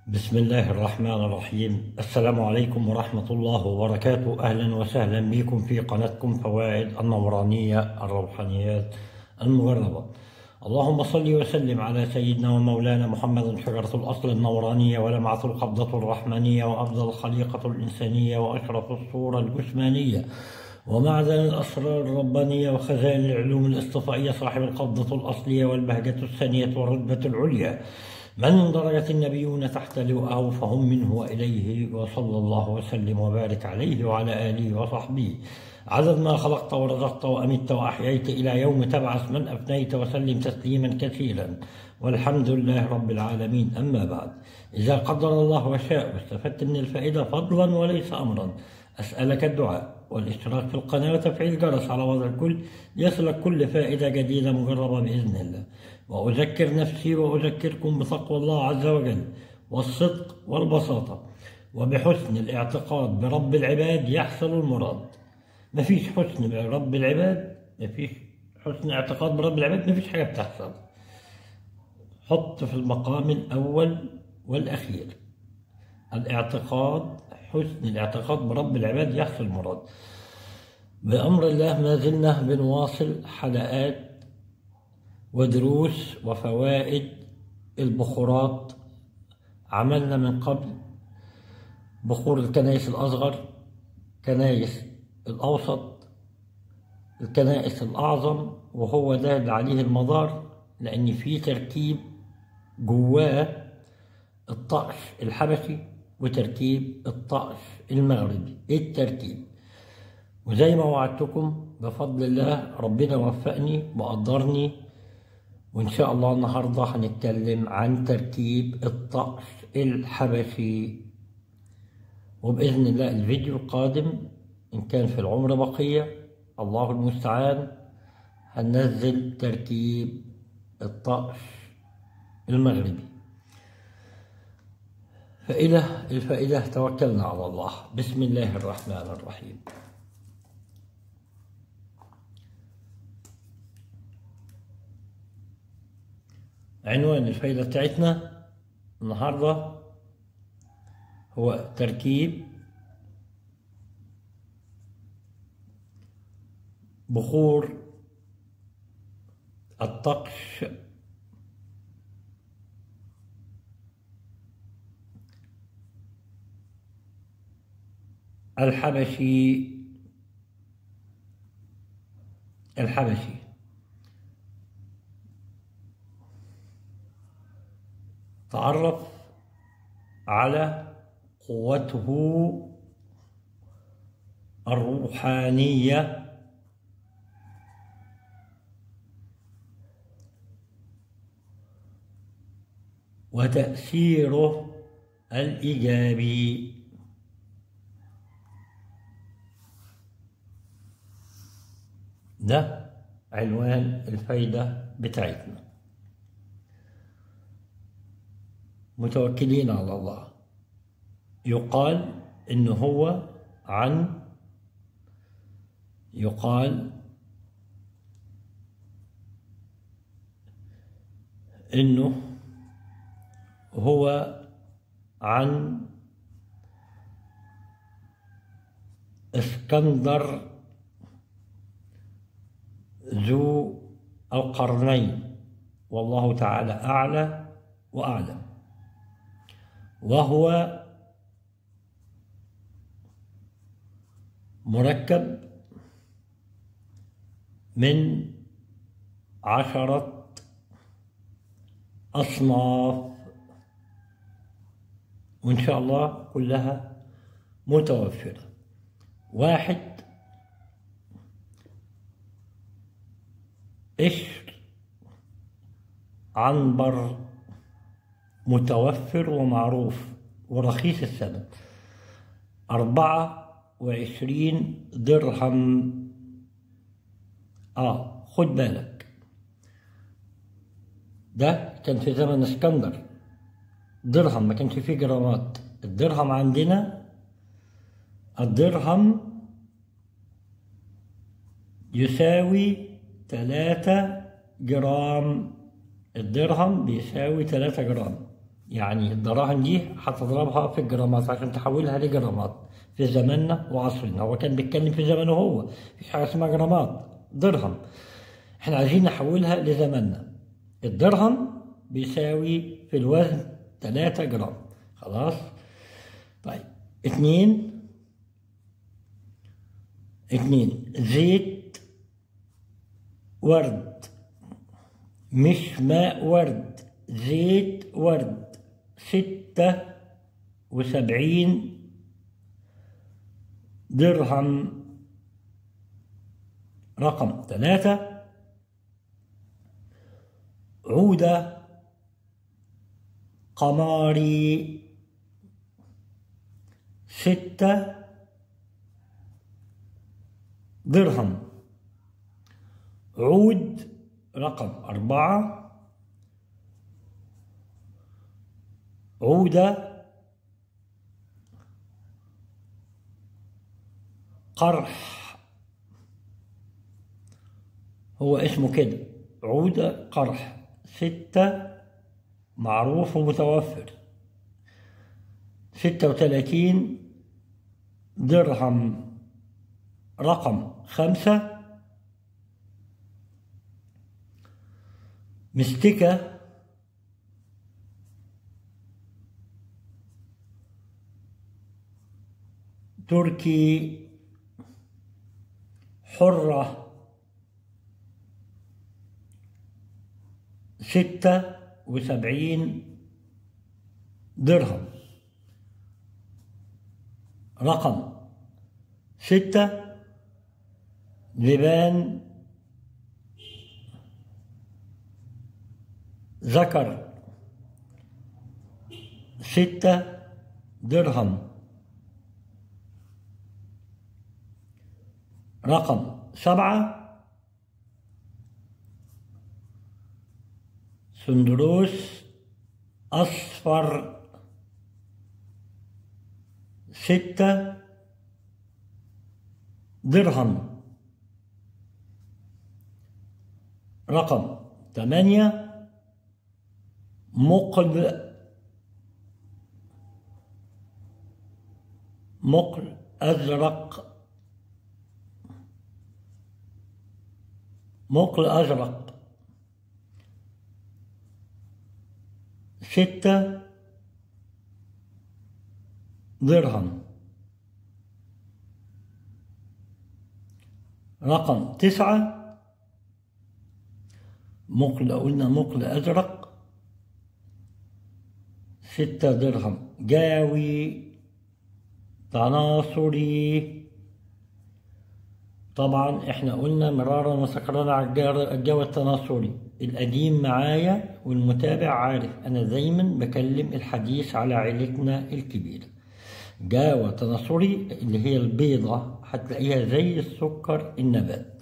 بسم الله الرحمن الرحيم السلام عليكم ورحمة الله وبركاته أهلا وسهلا بكم في قناتكم فوائد النورانية الروحانيات المجربة اللهم صل وسلم على سيدنا ومولانا محمد شجرة الأصل النورانية ولمعة القبضة الرحمانية وأفضل الخليقة الإنسانية وأشرف الصورة الجسمانية ومعدن الأسرار الربانية وخزائن العلوم الاصطفائية صاحب القبضة الأصلية والبهجة الثانية والرتبة العليا من درجة النبيون تحت لواءه فهم منه وإليه وصلى الله وسلم وبارك عليه وعلى آله وصحبه عدد ما خلقت ورزقت وأمت وأحييت إلى يوم تبعث من أفنيت وسلم تسليما كثيرا والحمد لله رب العالمين أما بعد إذا قدر الله وشاء واستفدت من الفائدة فضلا وليس أمرا أسألك الدعاء والاشتراك في القناة وتفعيل الجرس على وضع الكل يصلك كل فائدة جديدة مجربة بإذن الله وأذكر نفسي وأذكركم بتقوى الله عز وجل والصدق والبساطة وبحسن الاعتقاد برب العباد يحصل المراد مفيش حسن برب العباد مفيش حسن اعتقاد برب العباد مفيش حاجة بتحصل حط في المقام الأول والأخير الاعتقاد حسن الاعتقاد برب العباد يحصل المراد بأمر الله ما زلنا بنواصل حلقات ودروس وفوائد البخورات عملنا من قبل بخور الكنائس الأصغر كنائس الأوسط الكنائس الأعظم وهو ده اللي عليه المدار لأن في تركيب جواه الطقس الحبشي وتركيب الطقس المغربي ايه التركيب وزي ما وعدتكم بفضل الله ربنا وفقني وقدرني وإن شاء الله النهاردة هنتكلم عن تركيب الطقس الحبشي وبإذن الله الفيديو القادم إن كان في العمر بقية الله المستعان هننزل تركيب الطقس المغربي فإلى الفائدة توكلنا على الله بسم الله الرحمن الرحيم عنوان الفائدة بتاعتنا النهاردة هو تركيب بخور الطقس الحبشي الحبشي تعرف على قوته الروحانية وتأثيره الإيجابي ده عنوان الفايدة بتاعتنا متوكلين على الله يقال إن هو عن يقال إنه هو عن اسكندر ذو القرنين والله تعالى أعلى وأعلم وهو مركب من عشرة أصناف وإن شاء الله كلها متوفرة واحد قشر عنبر متوفر ومعروف ورخيص الثمن أربعة وعشرين درهم آه خد بالك ده كان في زمن اسكندر درهم ما كانش فيه جرامات الدرهم عندنا الدرهم يساوي تلاتة جرام الدرهم بيساوي تلاتة جرام يعني الدراهم دي هتضربها في الجرامات عشان تحولها لجرامات في زماننا وعصرنا هو كان بيتكلم في زمانه هو مفيش حاجه اسمها جرامات درهم احنا عايزين نحولها لزماننا الدرهم بيساوي في الوزن 3 جرام خلاص طيب اتنين اتنين زيت ورد مش ماء ورد زيت ورد ستة وسبعين درهم رقم ثلاثة عودة قماري ستة درهم عود رقم أربعة عودة قرح هو اسمه كده عودة قرح ستة معروف ومتوفر ستة وثلاثين درهم رقم خمسة مستكة تركي حرة ستة وسبعين درهم رقم ستة لبان ذكر ستة درهم رقم سبعة سندروس أصفر ستة درهم رقم ثمانية مقل مقل أزرق مقل أزرق ستة درهم رقم تسعة مقل قلنا مقل أزرق ستة درهم جاوي تناصري طبعا احنا قلنا مرارا وتكرارا على الجو التناصري القديم معايا والمتابع عارف انا دايما بكلم الحديث على عيلتنا الكبيرة جاوة تناصري اللي هي البيضة هتلاقيها زي السكر النبات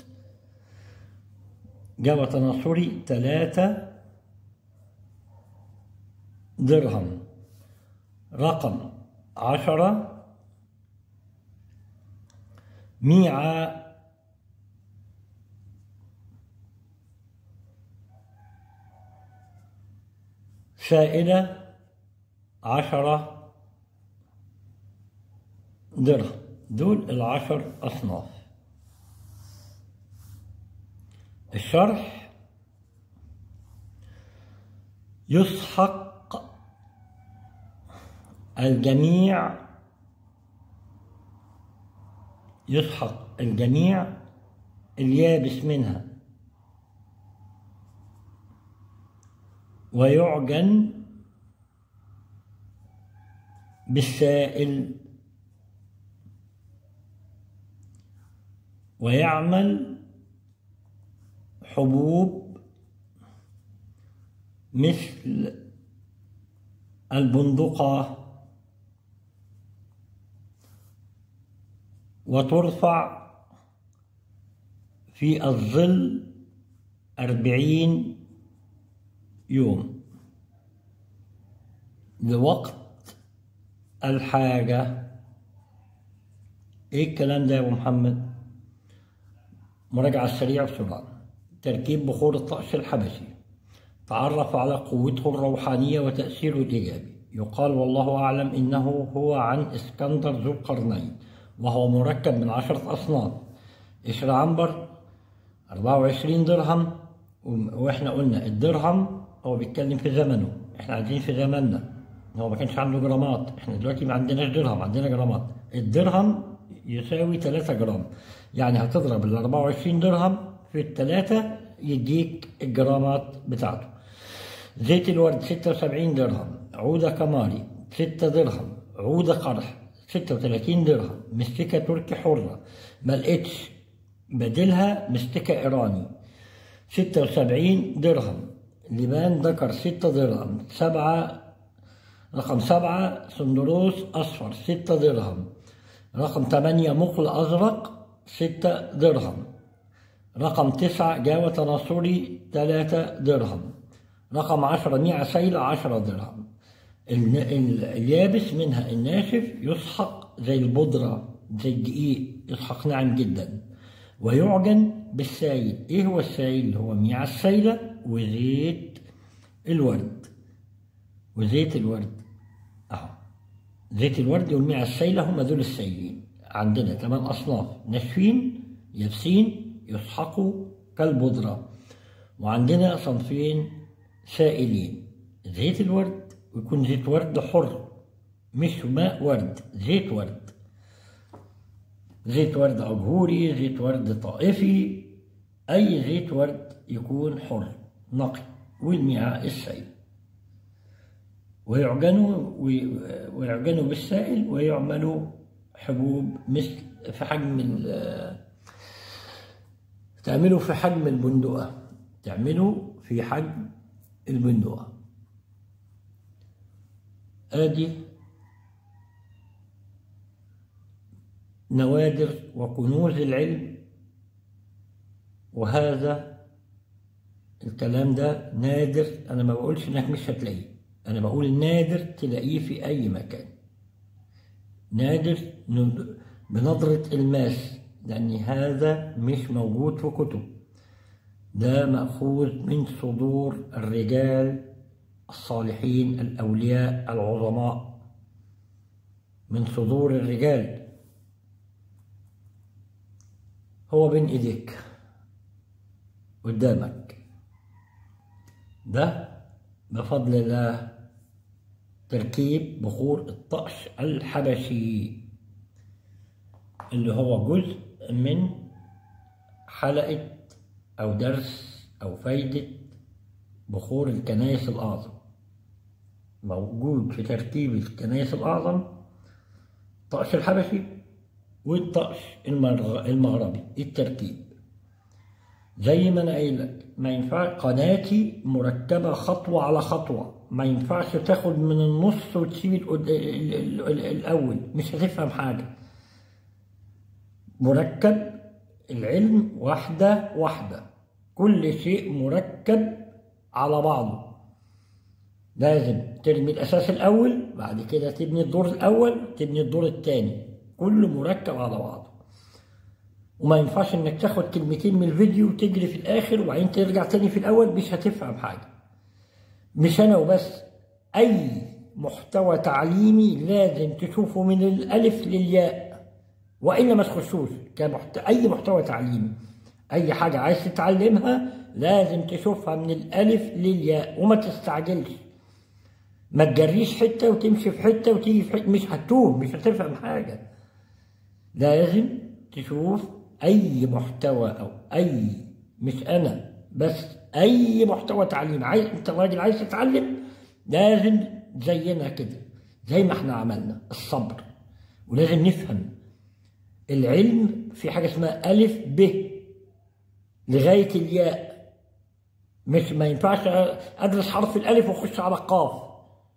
جاوة تناصري تلاتة درهم رقم عشرة ميعة سائلة عشرة درهم دول العشر أصناف الشرح يسحق الجميع يسحق الجميع اليابس منها ويعجن بالسائل ويعمل حبوب مثل البندقة وترفع في الظل أربعين يوم لوقت الحاجة ايه الكلام ده يا ابو محمد مراجعة سريعة بسرعة تركيب بخور الطقس الحبشي تعرف على قوته الروحانية وتأثيره الإيجابي يقال والله أعلم إنه هو عن اسكندر ذو القرنين وهو مركب من عشرة أصناف قشر عنبر 24 درهم واحنا قلنا الدرهم هو بيتكلم في زمنه احنا عايزين في زماننا هو ما كانش عنده جرامات احنا دلوقتي ما عندناش درهم عندنا جرامات الدرهم يساوي 3 جرام يعني هتضرب ال 24 درهم في الثلاثة يديك الجرامات بتاعته زيت الورد 76 درهم عودة كماري 6 درهم عودة قرح 36 درهم مستكة تركي حرة ما لقيتش بديلها مستكة إيراني 76 درهم لبان ذكر 6 درهم سبعة رقم سبعة سندروس أصفر 6 درهم رقم 8 مقل أزرق 6 درهم رقم تسعة جاوة تناصري 3 درهم رقم 10 ميع سيل 10 درهم اليابس منها الناشف يسحق زي البودرة زي الدقيق يسحق ناعم جدا ويعجن بالسائل ايه هو السائل هو ميع السيلة وزيت الورد وزيت الورد اهو زيت الورد والميع السيلة هم دول السائلين عندنا ثمان أصناف ناشفين يابسين يسحقوا كالبودرة وعندنا صنفين سائلين زيت الورد ويكون زيت ورد حر مش ماء ورد زيت ورد زيت ورد عبهوري زيت ورد طائفي أي زيت ورد يكون حر نقي والمياه السائل ويعجنوا ويعجنوا بالسائل ويعملوا حبوب مثل في حجم تعملوا في حجم البندقة تعملوا في حجم البندقة ادي نوادر وكنوز العلم وهذا الكلام ده نادر انا ما بقولش انك مش هتلاقيه انا بقول نادر تلاقيه في اي مكان نادر بنظرة الماس لأن هذا مش موجود في كتب ده مأخوذ من صدور الرجال الصالحين الأولياء العظماء من صدور الرجال هو بين إيديك قدامك ده بفضل الله تركيب بخور الطقش الحبشي اللي هو جزء من حلقة أو درس أو فايدة بخور الكنائس الأعظم موجود في ترتيب الكنائس الأعظم الطقس الحبشي والطقس المغربي الترتيب زي ما انا قايل لك ما ينفع قناتي مركبه خطوه على خطوه ما ينفعش تاخد من النص وتسيب الاول مش هتفهم حاجه مركب العلم واحده واحده كل شيء مركب على بعضه لازم ترمي الاساس الاول بعد كده تبني الدور الاول تبني الدور الثاني كله مركب على بعضه وما ينفعش انك تاخد كلمتين من الفيديو وتجري في الاخر وبعدين ترجع تاني في الاول مش هتفهم حاجه مش انا وبس اي محتوى تعليمي لازم تشوفه من الالف للياء والا ما تخشوش كمحت... اي محتوى تعليمي اي حاجه عايز تتعلمها لازم تشوفها من الالف للياء وما تستعجلش ما تجريش حته وتمشي في حته وتيجي في حته مش هتوه مش هتفهم حاجه لازم تشوف اي محتوى او اي مش انا بس اي محتوى تعليم عايز انت راجل عايز تتعلم لازم زينا كده زي ما احنا عملنا الصبر ولازم نفهم العلم في حاجه اسمها الف ب لغايه الياء مش ما ينفعش ادرس حرف الالف واخش على القاف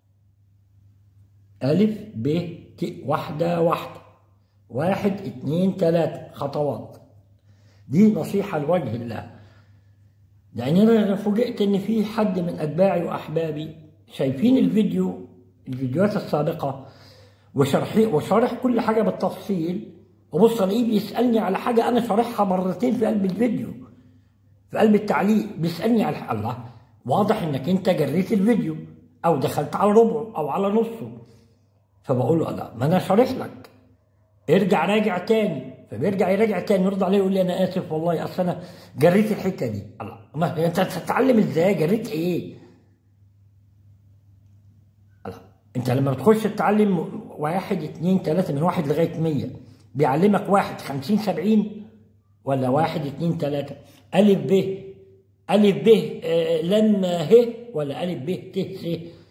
الف ب ت واحده واحده واحد اتنين تلاته خطوات دي نصيحه لوجه الله لان انا فوجئت ان في حد من اتباعي واحبابي شايفين الفيديو الفيديوهات السابقه وشرحي وشارح كل حاجه بالتفصيل وبص الاقيه بيسالني على حاجه انا شارحها مرتين في قلب الفيديو في قلب التعليق بيسالني على الله واضح انك انت جريت الفيديو او دخلت على ربعه او على نصه فبقول له لا ما انا شارح لك ارجع راجع تاني فبيرجع يراجع تاني يرد عليه يقول لي انا اسف والله اصل انا جريت الحته دي الله ما انت تتعلم ازاي جريت ايه الله انت لما بتخش تتعلم واحد اتنين تلاته من واحد لغايه مية بيعلمك واحد خمسين سبعين ولا واحد اتنين تلاته الف ب الف ب آه، لم ه ولا الف ب ت س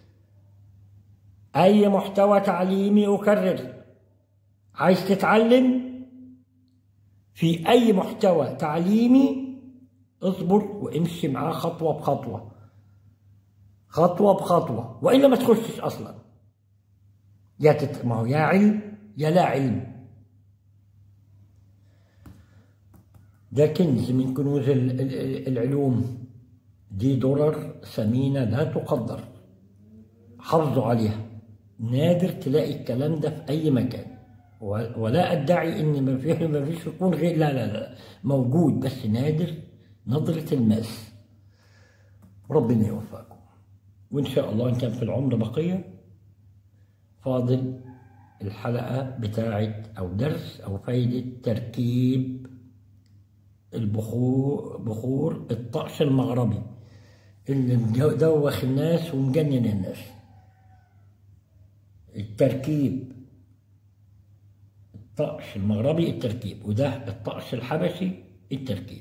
اي محتوى تعليمي اكرر عايز تتعلم في أي محتوى تعليمي اصبر وامشي معاه خطوة بخطوة خطوة بخطوة وإلا ما تخشش أصلا يا تت... ما هو يا علم يا لا علم ده كنز من كنوز العلوم دي درر ثمينة لا تقدر حافظوا عليها نادر تلاقي الكلام ده في أي مكان ولا ادعي ان ما فيش ما فيش يكون غير لا لا لا موجود بس نادر نظرة الماس ربنا يوفقكم وان شاء الله ان كان في العمر بقية فاضل الحلقة بتاعة او درس او فايدة تركيب البخور بخور الطقس المغربي اللي مدوخ الناس ومجنن الناس التركيب الطقس المغربي التركيب وده الطقس الحبشي التركيب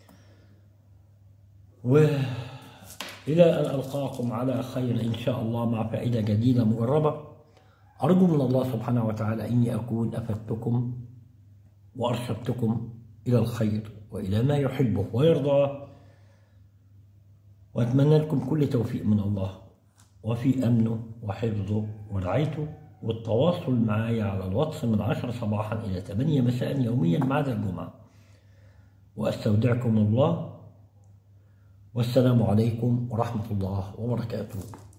وإلى أن ألقاكم على خير إن شاء الله مع فائدة جديدة مجربة أرجو من الله سبحانه وتعالى إني أكون أفدتكم وأرشدتكم إلى الخير وإلى ما يحبه ويرضاه وأتمنى لكم كل توفيق من الله وفي أمنه وحفظه ورعايته والتواصل معي على الواتس من 10 صباحا إلى 8 مساء يوميا ما عدا الجمعة وأستودعكم الله والسلام عليكم ورحمة الله وبركاته